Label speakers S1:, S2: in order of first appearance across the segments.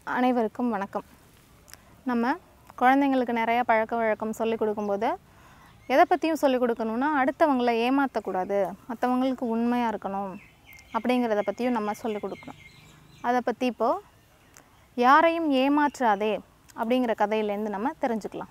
S1: அனைவருக்கும் வணக்கம் நம்ம குழந்தைங்களுக்கு நிறையா பழக்க வழக்கம் சொல்லிக் கொடுக்கும்போது எதை பற்றியும் சொல்லிக் கொடுக்கணுன்னா அடுத்தவங்கள ஏமாற்றக்கூடாது மற்றவங்களுக்கு உண்மையாக இருக்கணும் அப்படிங்கிறத பற்றியும் நம்ம சொல்லிக் கொடுக்கணும் அதை பற்றி இப்போது யாரையும் ஏமாற்றாதே அப்படிங்கிற கதையிலேருந்து நம்ம தெரிஞ்சுக்கலாம்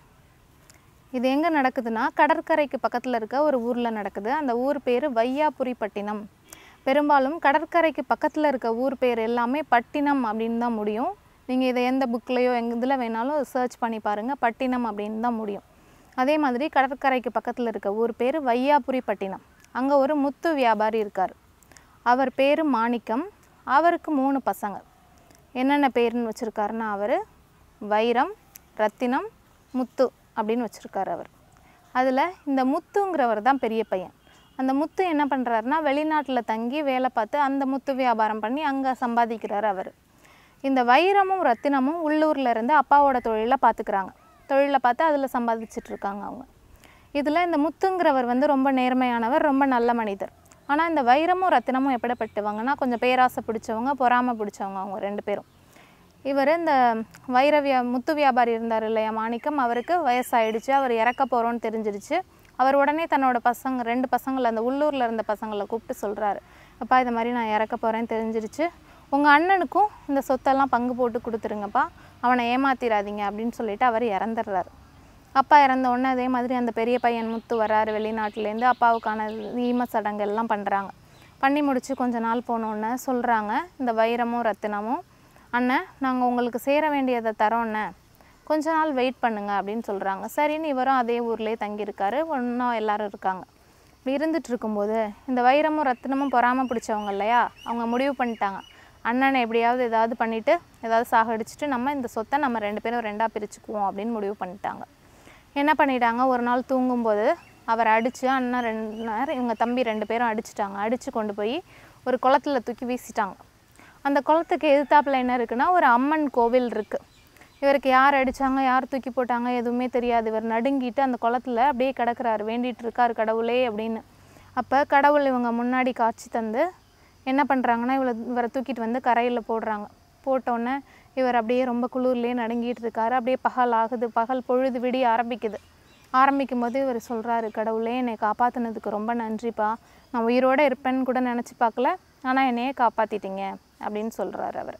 S1: இது எங்கே நடக்குதுன்னா கடற்கரைக்கு பக்கத்தில் இருக்க ஒரு ஊரில் நடக்குது அந்த ஊர் பேர் வையாபுரிப்பட்டினம் பெரும்பாலும் கடற்கரைக்கு பக்கத்தில் இருக்க ஊர் பேர் எல்லாமே பட்டினம் அப்படின்னு தான் முடியும் நீங்கள் இதை எந்த புக்லேயோ எங்க இதில் வேணாலும் சர்ச் பண்ணி பாருங்கள் பட்டினம் அப்படின்னு தான் முடியும் அதே மாதிரி கடற்கரைக்கு பக்கத்தில் இருக்க ஊர் பேர் வையாபுரிப்பட்டினம் அங்கே ஒரு முத்து வியாபாரி இருக்கார் அவர் பேர் மாணிக்கம் அவருக்கு மூணு பசங்க என்னென்ன பேர்னு வச்சுருக்காருன்னா அவர் வைரம் ரத்தினம் முத்து அப்படின்னு வச்சுருக்காரு அவர் அதில் இந்த முத்துங்கிறவர் தான் பெரிய பையன் அந்த முத்து என்ன பண்ணுறாருனா வெளிநாட்டில் தங்கி வேலை பார்த்து அந்த முத்து வியாபாரம் பண்ணி அங்கே சம்பாதிக்கிறார் அவர் இந்த வைரமும் ரத்தினமும் உள்ளூரில் இருந்து அப்பாவோட தொழிலை பார்த்துக்கிறாங்க தொழிலை பார்த்து அதில் சம்பாதிச்சிட்டு இருக்காங்க அவங்க இதில் இந்த முத்துங்கிறவர் வந்து ரொம்ப நேர்மையானவர் ரொம்ப நல்ல மனிதர் ஆனால் இந்த வைரமும் ரத்தினமும் எப்படிப்பட்டவங்கன்னா கொஞ்சம் பேராசை பிடிச்சவங்க பொறாமை பிடிச்சவங்க அவங்க ரெண்டு பேரும் இவர் இந்த வைர வியா முத்து வியாபாரி இருந்தார் இல்லையா மாணிக்கம் அவருக்கு வயசாயிடுச்சு அவர் இறக்க போகிறோன்னு தெரிஞ்சிருச்சு அவர் உடனே தன்னோட பசங்க ரெண்டு பசங்களை அந்த உள்ளூரில் இருந்த பசங்களை கூப்பிட்டு சொல்கிறாரு அப்பா இது மாதிரி நான் இறக்க போகிறேன்னு தெரிஞ்சிருச்சு உங்கள் அண்ணனுக்கும் இந்த சொத்தெல்லாம் பங்கு போட்டு கொடுத்துருங்கப்பா அவனை ஏமாத்திராதீங்க அப்படின்னு சொல்லிட்டு அவர் இறந்துடுறாரு அப்பா இறந்த உடனே அதே மாதிரி அந்த பெரிய பையன் முத்து வராரு வெளிநாட்டிலேருந்து அப்பாவுக்கான ஈம சடங்கு எல்லாம் பண்ணுறாங்க பண்ணி முடித்து கொஞ்ச நாள் போனோடனே சொல்கிறாங்க இந்த வைரமும் ரத்தினமும் அண்ணன் நாங்கள் உங்களுக்கு சேர வேண்டியதை தரோண்ணே கொஞ்ச நாள் வெயிட் பண்ணுங்க அப்படின்னு சொல்கிறாங்க சரின்னு இவரும் அதே ஊர்லேயே தங்கியிருக்காரு ஒன்றா எல்லாரும் இருக்காங்க இப்படி இருந்துட்டு இருக்கும்போது இந்த வைரமும் ரத்தினமும் பொறாமல் பிடிச்சவங்க இல்லையா அவங்க முடிவு பண்ணிட்டாங்க அண்ணனை எப்படியாவது ஏதாவது பண்ணிவிட்டு ஏதாவது சாகடிச்சிட்டு நம்ம இந்த சொத்தை நம்ம ரெண்டு பேரும் ரெண்டாக பிரிச்சுக்குவோம் அப்படின்னு முடிவு பண்ணிட்டாங்க என்ன பண்ணிட்டாங்க ஒரு நாள் தூங்கும்போது அவர் அடித்து அண்ணன் ரெண்டு நேரம் இவங்க தம்பி ரெண்டு பேரும் அடிச்சிட்டாங்க அடித்து கொண்டு போய் ஒரு குளத்துல தூக்கி வீசிட்டாங்க அந்த குளத்துக்கு எதிர்த்தாப்புல என்ன இருக்குன்னா ஒரு அம்மன் கோவில் இருக்குது இவருக்கு யார் அடித்தாங்க யார் தூக்கி போட்டாங்க எதுவுமே தெரியாது இவர் நடுங்கிட்டு அந்த குளத்துல அப்படியே கிடக்குறாரு வேண்டிட்டு இருக்காரு கடவுளே அப்படின்னு அப்போ கடவுள் இவங்க முன்னாடி காட்சி தந்து என்ன பண்ணுறாங்கன்னா இவளை இவரை தூக்கிட்டு வந்து கரையில் போடுறாங்க போட்டோன்னே இவர் அப்படியே ரொம்ப குளிர்லேயே நடுங்கிட்டு இருக்காரு அப்படியே பகல் ஆகுது பகல் பொழுது விடிய ஆரம்பிக்குது ஆரம்பிக்கும் போது இவர் சொல்கிறாரு கடவுளே என்னை காப்பாற்றினதுக்கு ரொம்ப நன்றிப்பா நான் உயிரோடு இருப்பேன்னு கூட நினச்சி பார்க்கல ஆனால் என்னையே காப்பாற்றிட்டீங்க அப்படின்னு சொல்கிறாரு அவர்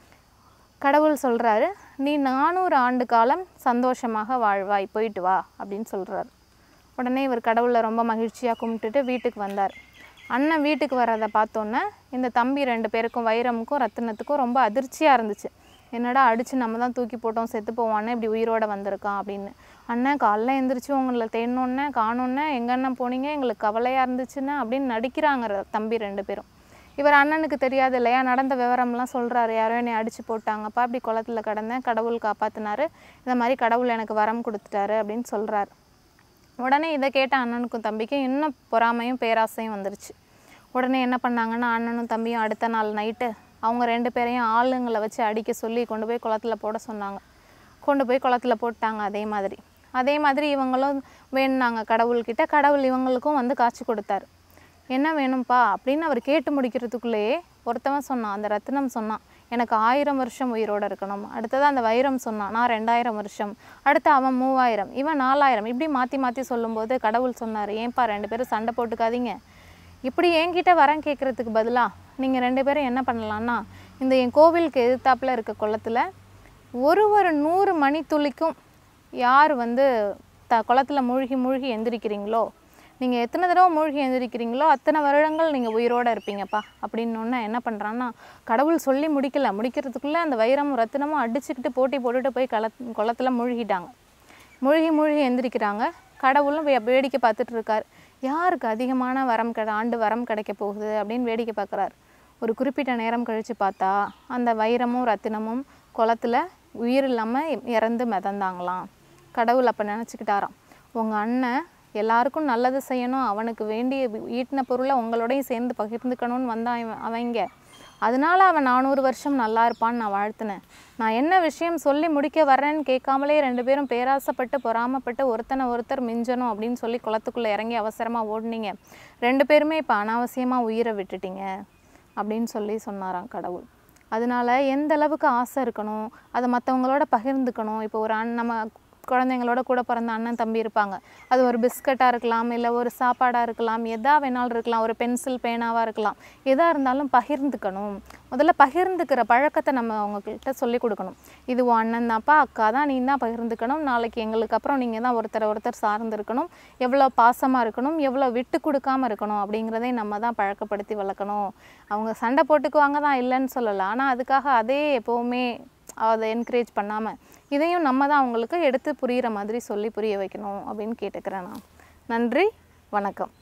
S1: கடவுள் சொல்கிறாரு நீ நானூறு ஆண்டு காலம் சந்தோஷமாக வாழ்வாய் போயிட்டு வா அப்படின்னு சொல்கிறாரு உடனே இவர் கடவுளை ரொம்ப மகிழ்ச்சியாக கும்பிட்டுட்டு வீட்டுக்கு வந்தார் அண்ணன் வீட்டுக்கு வர்றதை பார்த்தோன்னே இந்த தம்பி ரெண்டு பேருக்கும் வைரமுக்கும் ரத்தினத்துக்கும் ரொம்ப அதிர்ச்சியாக இருந்துச்சு என்னடா அடித்து நம்ம தான் தூக்கி போட்டோம் செத்து போவானே இப்படி உயிரோட வந்திருக்கான் அப்படின்னு அண்ணன் காலைல எந்திரிச்சு உங்களை தேடினோன்னே காணோன்னே எங்க அண்ணன் போனீங்க எங்களுக்கு கவலையாக இருந்துச்சுன்னு அப்படின்னு நடிக்கிறாங்க ர- தம்பி ரெண்டு பேரும் இவர் அண்ணனுக்கு தெரியாது இல்லையா நடந்த விவரம்லாம் சொல்கிறாரு யாரோ என்னை அடித்து போட்டாங்கப்பா அப்படி குளத்துல கிடந்தேன் கடவுள் காப்பாற்றினாரு இந்த மாதிரி கடவுள் எனக்கு வரம் கொடுத்துட்டாரு அப்படின்னு சொல்கிறாரு உடனே இதை கேட்ட அண்ணனுக்கும் தம்பிக்கும் இன்னும் பொறாமையும் பேராசையும் வந்துருச்சு உடனே என்ன பண்ணாங்கன்னா அண்ணனும் தம்பியும் அடுத்த நாள் நைட்டு அவங்க ரெண்டு பேரையும் ஆளுங்களை வச்சு அடிக்க சொல்லி கொண்டு போய் குளத்துல போட சொன்னாங்க கொண்டு போய் குளத்துல போட்டாங்க அதே மாதிரி அதே மாதிரி இவங்களும் வேணுனாங்க கடவுள்கிட்ட கடவுள் இவங்களுக்கும் வந்து காட்சி கொடுத்தாரு என்ன வேணும்ப்பா அப்படின்னு அவர் கேட்டு முடிக்கிறதுக்குள்ளேயே ஒருத்தவன் சொன்னான் அந்த ரத்தினம் சொன்னான் எனக்கு ஆயிரம் வருஷம் உயிரோட இருக்கணும் அடுத்தது அந்த வைரம் சொன்னான் நான் ரெண்டாயிரம் வருஷம் அடுத்து அவன் மூவாயிரம் இவன் நாலாயிரம் இப்படி மாற்றி மாற்றி சொல்லும்போது கடவுள் சொன்னார் ஏன்பா ரெண்டு பேரும் சண்டை போட்டுக்காதீங்க இப்படி என்கிட்ட வரம் கேட்குறதுக்கு பதிலாக நீங்கள் ரெண்டு பேரும் என்ன பண்ணலான்னா இந்த என் கோவிலுக்கு எதிர்த்தாப்புல இருக்க குளத்துல ஒரு ஒரு நூறு மணித்துளிக்கும் யார் வந்து த குளத்துல மூழ்கி மூழ்கி எந்திரிக்கிறீங்களோ நீங்கள் எத்தனை தடவை மூழ்கி எந்திரிக்கிறீங்களோ அத்தனை வருடங்கள் நீங்கள் உயிரோட இருப்பீங்கப்பா அப்படின்னோடனே என்ன பண்ணுறான்னா கடவுள் சொல்லி முடிக்கல முடிக்கிறதுக்குள்ளே அந்த வைரமும் ரத்தினமும் அடிச்சுக்கிட்டு போட்டி போட்டுட்டு போய் கள குளத்துல மூழ்கிட்டாங்க மூழ்கி மூழ்கி எந்திரிக்கிறாங்க கடவுளும் வே- வேடிக்கை பார்த்துட்டு இருக்கார் யாருக்கு அதிகமான வரம் கிட ஆண்டு வரம் கிடைக்க போகுது அப்படின்னு வேடிக்கை பார்க்குறாரு ஒரு குறிப்பிட்ட நேரம் கழித்து பார்த்தா அந்த வைரமும் ரத்தினமும் குளத்துல உயிர் இல்லாமல் இறந்து மிதந்தாங்களாம் கடவுள் அப்போ நினச்சிக்கிட்டாராம் உங்கள் அண்ணன் எல்லாருக்கும் நல்லது செய்யணும் அவனுக்கு வேண்டிய வி- ஈட்டின பொருளை உங்களோடையும் சேர்ந்து பகிர்ந்துக்கணும்னு வந்தான் இவன் அவங்க அதனால அவன் நானூறு வருஷம் நல்லா இருப்பான்னு நான் வாழ்த்தினேன் நான் என்ன விஷயம் சொல்லி முடிக்க வர்றேன்னு கேட்காமலே ரெண்டு பேரும் பேராசைப்பட்டு பொறாமப்பட்டு ஒருத்தனை ஒருத்தர் மிஞ்சணும் அப்படின்னு சொல்லி குளத்துக்குள்ளே இறங்கி அவசரமாக ஓடுனீங்க ரெண்டு பேருமே இப்போ அனாவசியமாக உயிரை விட்டுட்டீங்க அப்படின்னு சொல்லி சொன்னாராம் கடவுள் அதனால எந்த அளவுக்கு ஆசை இருக்கணும் அதை மற்றவங்களோட பகிர்ந்துக்கணும் இப்போ ஒரு அண்ணன் நம்ம குழந்தைங்களோட கூட பிறந்த அண்ணன் தம்பி இருப்பாங்க அது ஒரு பிஸ்கட்டாக இருக்கலாம் இல்லை ஒரு சாப்பாடாக இருக்கலாம் எதா வேணாலும் இருக்கலாம் ஒரு பென்சில் பேனாவாக இருக்கலாம் எதாக இருந்தாலும் பகிர்ந்துக்கணும் முதல்ல பகிர்ந்துக்கிற பழக்கத்தை நம்ம அவங்கக்கிட்ட சொல்லி கொடுக்கணும் இது உன் அண்ணன் தான்ப்பா அக்கா தான் நீ தான் பகிர்ந்துக்கணும் நாளைக்கு எங்களுக்கு அப்புறம் நீங்கள் தான் ஒருத்தரை ஒருத்தர் சார்ந்து இருக்கணும் எவ்வளோ பாசமாக இருக்கணும் எவ்வளோ விட்டு கொடுக்காம இருக்கணும் அப்படிங்கிறதை நம்ம தான் பழக்கப்படுத்தி வளர்க்கணும் அவங்க சண்டை போட்டுக்குவாங்க தான் இல்லைன்னு சொல்லலை ஆனால் அதுக்காக அதே எப்போவுமே அதை என்கரேஜ் பண்ணாமல் இதையும் நம்ம தான் அவங்களுக்கு எடுத்து புரிகிற மாதிரி சொல்லி புரிய வைக்கணும் அப்படின்னு கேட்டுக்கிறேன் நான் நன்றி வணக்கம்